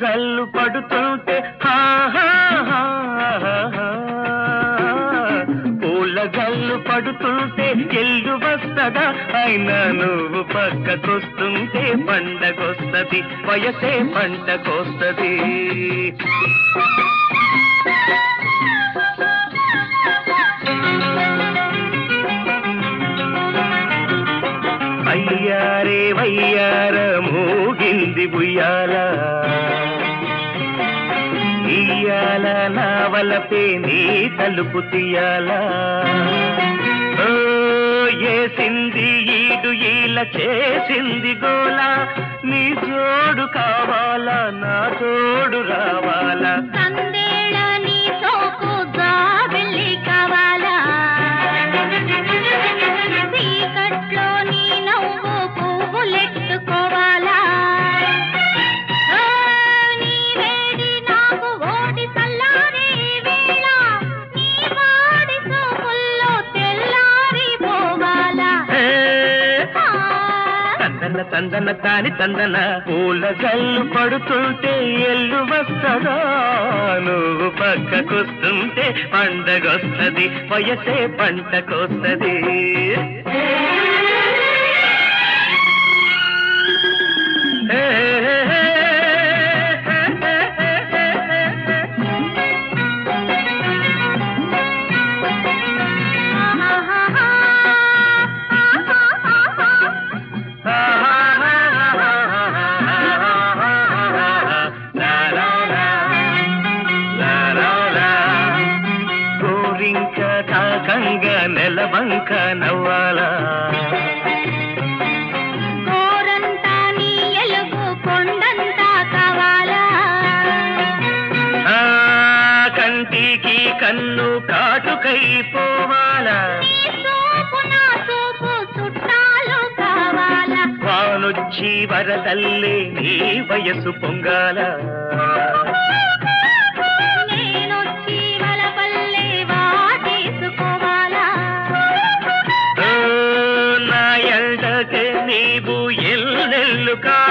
జల్లు పడుతుంటే హా హా హా హా హా. పూల జల్లు పడుతుంటే ఎల్లు వస్తదా అయినా నువ్వు పక్కకొస్తుంటే పండగొస్తది వయసే పంటకొస్తది అయ్యారే వయ్యార మూగింది బుయ్యాల ఇయ్యాల నా వలపే నీ తలుపు తీయాల ఓ, ఏసింది ఈడు ఈల చేసింది గోల నీ జోడు కావాలా నా తోడు రావాలా సందేళ నీ సోకు జాబిల్లి కావాలా చీకట్లో నీ నవ్వు పువ్వులెట్టుకోవాలా ఓ, నీ వేడి నాకు ఓడి చల్లారే వేళ నీ వాడి సోపుల్లో తెల్లారిపోవాలా హే, ఆ, తందన తందన తాని తందన పూల జల్లు పడుతుంటే ఎల్లు వస్తదా నువ్వు పక్కకొస్తుంటే పండగొస్తది వయసే పంటకొస్తది హే, హే, హే, హే, హే, హే, హే, హే. ఆహాహా, ఆహాహా. గోరింక కాకంగా నెలవంక నవ్వాలా గోరంతా నీ ఎలుగు కొండంతా కావాలా ఆ కంటికి కన్ను కాటుకైపోవాలా నీ సోపు నా సోపు చుట్టాలు కావాలా వానొచ్చి వరదల్లే నీ వయసు పొంగాల నేనొచ్చి వలపల్లె వాటేసుకోవాలా ఓ, నా ఎల్డకే నీవు ఎల్లెల్లు కా